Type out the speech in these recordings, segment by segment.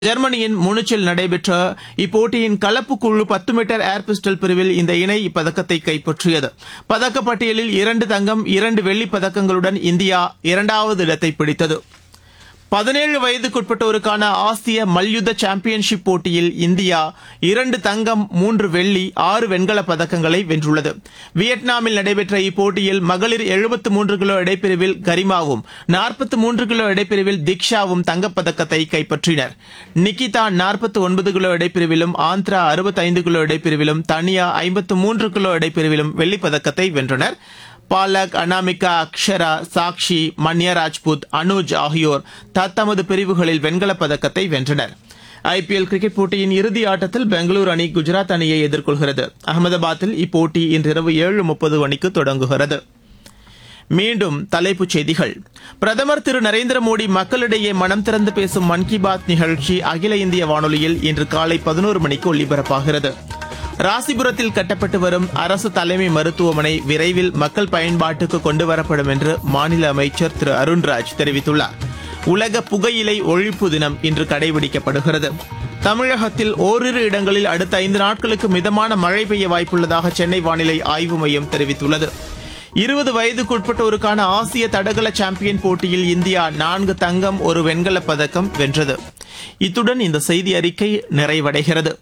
ஜெர்மனியின் முனிச்சில் நடைபெற்ற இப்போட்டியின் கலப்பு குழு பத்து மீட்டர் ஏர் பிஸ்டல் பிரிவில் இந்த இணை இப்பதக்கத்தை கைப்பற்றியது பதக்கப் பட்டியலில் இரண்டு தங்கம் இரண்டு வெள்ளிப் பதக்கங்களுடன் இந்தியா இரண்டாவது இடத்தை பிடித்தது பதினேழு வயதுக்குட்பட்டோருக்கான ஆசிய மல்யுத்த சாம்பியன்ஷிப் போட்டியில் இந்தியா இரண்டு தங்கம் மூன்று வெள்ளி ஆறு வெண்கலப் பதக்கங்களை வென்றுள்ளது வியட்நாமில் நடைபெற்ற இப்போட்டியில் மகளிர் 73 மூன்று கிலோ எடைப்பிரிவில் கரிமாவும் 43 மூன்று கிலோ எடைப்பிரிவில் திக்ஷாவும் தங்கப்பதக்கத்தை கைப்பற்றினர் நிகிதா 49 ஒன்பது கிலோ எடைப்பிரிவிலும் ஆந்திரா 65 கிலோ எடைப்பிரிவிலும் தனியா 53 மூன்று கிலோ எடைப்பிரிவிலும் வெள்ளிப் பதக்கத்தை வென்றனர் பாலக் அனாமிகா அக்ஷரா சாக்ஷி மன்யா ராஜ்புத் அனுஜ் ஆகியோர் தத்தமது பிரிவுகளில் வெண்கலப் பதக்கத்தை வென்றனர் ஐபிஎல் கிரிக்கெட் போட்டியின் இறுதி ஆட்டத்தில் பெங்களூரு அணி குஜராத் அணியை எதிர்கொள்கிறது அகமதாபாத்தில் இப்போட்டி இன்றிரவு ஏழு முப்பது மணிக்கு தொடங்குகிறது மீண்டும் தலைப்புச் செய்திகள் பிரதமர் திரு நரேந்திர மோடி மக்களிடையே மனம் திறந்து பேசும் மன் கி பாத் நிகழ்ச்சி அகில இந்திய வானொலியில் இன்று காலை பதினோரு மணிக்கு ஒலிபரப்பாகிறது ராசிபுரத்தில் கட்டப்பட்டு வரும் அரசு தலைமை மருத்துவமனை விரைவில் மக்கள் பயன்பாட்டுக்கு கொண்டுவரப்படும் என்று மாநில அமைச்சர் திரு அருண்ராஜ் தெரிவித்துள்ளார் உலக புகையிலை ஒழிப்பு தினம் இன்று கடைபிடிக்கப்படுகிறது தமிழகத்தில் ஓரிரு இடங்களில் அடுத்த ஐந்து நாட்களுக்கு மிதமான மழை பெய்ய வாய்ப்புள்ளதாக சென்னை வானிலை ஆய்வு மையம் தெரிவித்துள்ளது இருபது வயதுக்குட்பட்டோருக்கான ஆசிய தடகள சாம்பியன் போட்டியில் இந்தியா நான்கு தங்கம் ஒரு வெண்கலப் பதக்கம் வென்றது இத்துடன் இந்த செய்தி அறிக்கை நிறைவடைகிறது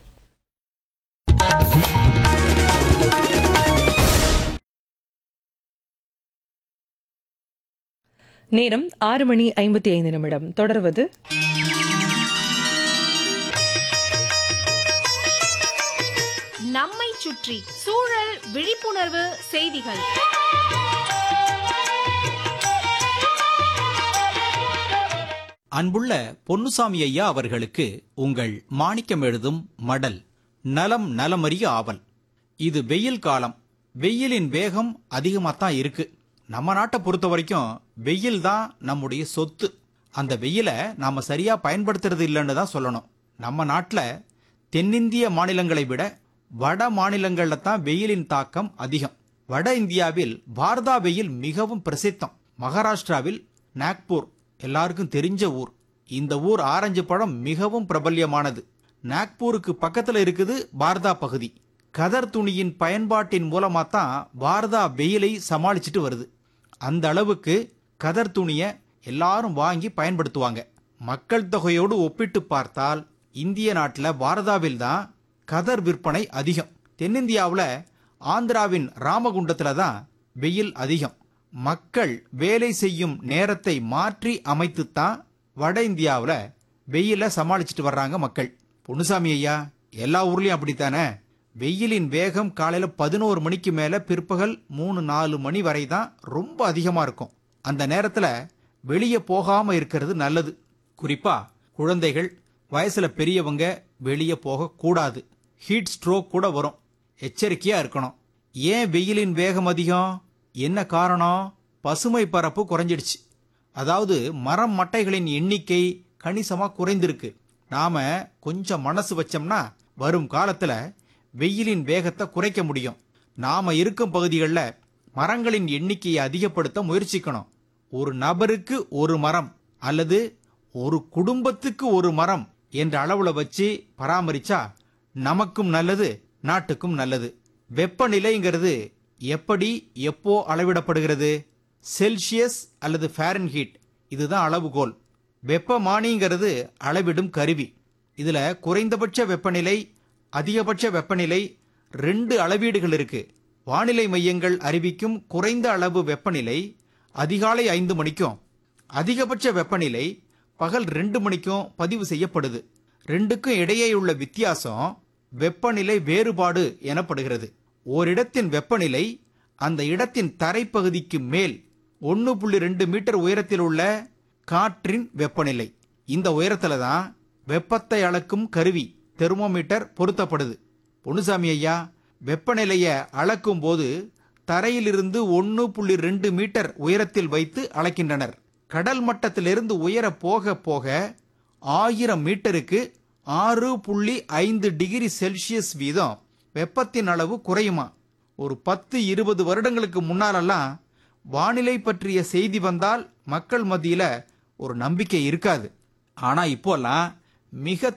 நேரம் ஆறு மணி ஐம்பத்தி ஐந்து நிமிடம் தொடர்வது நம்மை சுற்றி சூழல் விழிப்புணர்வு செய்திகள் அன்புள்ள பொன்னுசாமி ஐயா அவர்களுக்கு உங்கள் மாணிக்கம் எழுதும் மடல் நலம் நலமறிய ஆவல் இது வெயில் காலம் வெயிலின் வேகம் அதிகமாத்தான் இருக்கு நம்ம நாட்டை பொறுத்த வரைக்கும் வெயில் தான் நம்முடைய சொத்து அந்த வெயிலை நாம சரியா பயன்படுத்துறது இல்லைன்னு தான் சொல்லணும் நம்ம நாட்டில் தென்னிந்திய மாநிலங்களை விட வட மாநிலங்கள்ல தான் வெயிலின் தாக்கம் அதிகம் வட இந்தியாவில் பாரதா வெயில் மிகவும் பிரசித்தம் மகாராஷ்டிராவில் நாக்பூர் எல்லாருக்கும் தெரிஞ்ச ஊர் இந்த ஊர் ஆரஞ்சு பழம் மிகவும் பிரபல்யமானது நாக்பூருக்கு பக்கத்துல இருக்குது பாரதா பகுதி கதர் துணியின் பயன்பாட்டின் மூலமா தான் பாரதா வெயிலை சமாளிச்சுட்டு வருது அந்த அளவுக்கு கதர் துணியை எல்லாரும் வாங்கி பயன்படுத்துவாங்க மக்கள் தொகையோடு ஒப்பிட்டு பார்த்தால் இந்திய நாட்டில் பாரதாவில் தான் கதர் விற்பனை அதிகம் தென்னிந்தியாவில் ஆந்திராவின் ராமகுண்டத்தில் தான் வெயில் அதிகம் மக்கள் வேலை செய்யும் நேரத்தை மாற்றி அமைத்துத்தான் வட இந்தியாவில் வெயில சமாளிச்சுட்டு வர்றாங்க மக்கள் பொன்னுசாமி ஐயா எல்லா ஊர்லயும் அப்படித்தானே வெயிலின் வேகம் காலையில பதினோரு மணிக்கு மேல பிற்பகல் மூணு நாலு மணி வரை தான் ரொம்ப அதிகமா இருக்கும் அந்த நேரத்துல வெளியே போகாம இருக்கிறது நல்லது குறிப்பா குழந்தைகள் வயசுல பெரியவங்க வெளியே போக கூடாது ஹீட் ஸ்ட்ரோக் கூட வரும் எச்சரிக்கையா இருக்கணும் ஏன் வெயிலின் வேகம் அதிகம் என்ன காரணம் பசுமை பரப்பு குறைஞ்சிடுச்சு அதாவது மரம் மட்டைகளின் எண்ணிக்கை கணிசமா குறைந்திருக்கு நாம கொஞ்சம் மனசு வச்சோம்னா வரும் காலத்துல வெயிலின் வேகத்தை குறைக்க முடியும் நாம இருக்கும் பகுதிகளில் மரங்களின் எண்ணிக்கையை அதிகப்படுத்த முயற்சிக்கணும் ஒரு நபருக்கு ஒரு மரம் அல்லது ஒரு குடும்பத்துக்கு ஒரு மரம் என்ற அளவுல வச்சு பராமரிச்சா நமக்கும் நல்லது நாட்டுக்கும் நல்லது வெப்பநிலைங்கிறது எப்படி எப்போ அளவிடப்படுகிறது செல்சியஸ் அல்லது ஃபாரன்ஹீட் இதுதான் அளவுகோல் வெப்பமானிங்கிறது அளவிடும் கருவி இதுல குறைந்தபட்ச வெப்பநிலை அதிகபட்ச வெப்பநிலை ரெண்டு அளவீடுகள் இருக்கு வானிலை மையங்கள் அறிவிக்கும் குறைந்த அளவு வெப்பநிலை அதிகாலை ஐந்து மணிக்கும் அதிகபட்ச வெப்பநிலை பகல் ரெண்டு மணிக்கும் பதிவு செய்யப்படுது ரெண்டுக்கும் இடையேயுள்ள வித்தியாசம் வெப்பநிலை வேறுபாடு எனப்படுகிறது ஓரிடத்தின் வெப்பநிலை அந்த இடத்தின் தரைப்பகுதிக்கு மேல் ஒன்று புள்ளி ரெண்டு மீட்டர் உயரத்தில் உள்ள காற்றின் வெப்பநிலை இந்த உயரத்துல தான் வெப்பத்தை அளக்கும் கருவி தெர்மோமீட்டர் பொருத்தப்படுது பொன்னுசாமி ஐயா வெப்பநிலையை அளக்கும் போது தரையிலிருந்து ஒன்று புள்ளி ரெண்டு மீட்டர் உயரத்தில் வைத்து அளக்கின்றனர் கடல் மட்டத்திலிருந்து உயர போக போக ஆயிரம் மீட்டருக்கு ஆறு புள்ளி ஐந்து டிகிரி செல்சியஸ் வீதம் வெப்பத்தின் அளவு குறையுமா ஒரு பத்து இருபது வருடங்களுக்கு முன்னாலெல்லாம் வானிலை பற்றிய செய்தி வந்தால் மக்கள் மத்தியில ஒரு நம்பிக்கை இருக்காது ஆனா இப்போல்லாம் மிக